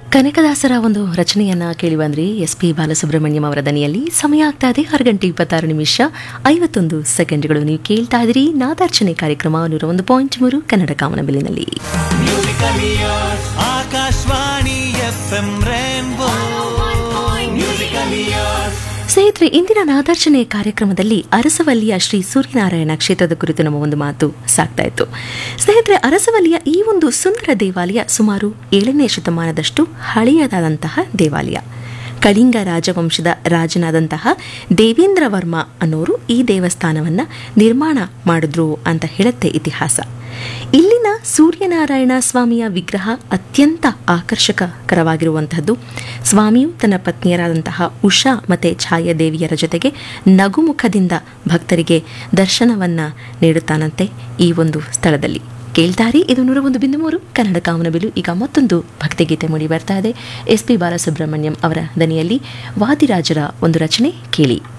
ಕನಕದಾಸರ ಒಂದು ರಚನೆಯನ್ನ ಕೇಳಿ ಬಂದ್ರಿ ಎಸ್ ಪಿ ಬಾಲಸುಬ್ರಹ್ಮಣ್ಯಂ ಅವರ ದನಿಯಲ್ಲಿ ಸಮಯ ಆಗ್ತಾ ಇದೆ ಆರು ಗಂಟೆ ಇಪ್ಪತ್ತಾರು ನಿಮಿಷ ಐವತ್ತೊಂದು ಸೆಕೆಂಡ್ಗಳು ನೀವು ಕೇಳ್ತಾ ಇದ್ದೀರಿ ನಾದಾರ್ಚನೆ ಕಾರ್ಯಕ್ರಮ ನೂರ ಒಂದು ಪಾಯಿಂಟ್ ಮೂರು ಕನ್ನಡ ಕಾಮನಬಿಲ್ಲಿನಲ್ಲಿ Akashvani F M rainbow musical years ಸ್ನೇಹಿತರೆ ಇಂದಿನ ನಾದಾರ್ಚನೆ ಕಾರ್ಯಕ್ರಮದಲ್ಲಿ ಅರಸವಲ್ಲಿಯ ಶ್ರೀ ಸೂರ್ಯನಾರಾಯಣ ಕ್ಷೇತ್ರದ ಕುರಿತು ನಮ್ಮ ಒಂದು ಮಾತು ಸಾಗ್ತಾ ಇತ್ತು ಸ್ನೇಹಿತರೆ ಅರಸವಲ್ಲಿಯ ಈ ಒಂದು ಸುಂದರ ದೇವಾಲಯ ಸುಮಾರು ಏಳನೇ ಶತಮಾನದಷ್ಟು ಹಳೆಯದಾದಂತಹ ದೇವಾಲಯ ಕಳಿಂಗ ರಾಜವಂಶದ ರಾಜನಾದಂತಹ ದೇವೇಂದ್ರ ವರ್ಮ ಅನ್ನೋರು ಈ ದೇವಸ್ಥಾನವನ್ನು ನಿರ್ಮಾಣ ಮಾಡಿದ್ರು ಅಂತ ಹೇಳುತ್ತೆ ಇತಿಹಾಸ ಇಲ್ಲಿನ ಸೂರ್ಯನಾರಾಯಣ ಸ್ವಾಮಿಯ ವಿಗ್ರಹ ಅತ್ಯಂತ ಆಕರ್ಷಕಕರವಾಗಿರುವಂತಹದ್ದು ಸ್ವಾಮಿಯು ತನ್ನ ಪತ್ನಿಯರಾದಂತಹ ಉಷಾ ಮತ್ತು ಛಾಯಾದೇವಿಯರ ಜೊತೆಗೆ ನಗುಮುಖದಿಂದ ಭಕ್ತರಿಗೆ ದರ್ಶನವನ್ನ ನೀಡುತ್ತಾನಂತೆ ಈ ಒಂದು ಸ್ಥಳದಲ್ಲಿ ಕೇಳ್ತಾರಿ ಇದು ನೂರ ಒಂದು ಬಿಂದು ಮೂರು ಕನ್ನಡ ಕಾಮನಬಿಲು ಈಗ ಮತ್ತೊಂದು ಭಕ್ತಿಗೀತೆ ಮೂಡಿ ಬರ್ತಾ ಇದೆ ಎಸ್ ಪಿ ಬಾಲಸುಬ್ರಹ್ಮಣ್ಯಂ ಅವರ ದನಿಯಲ್ಲಿ ವಾದಿರಾಜರ ಒಂದು ರಚನೆ ಕೇಳಿ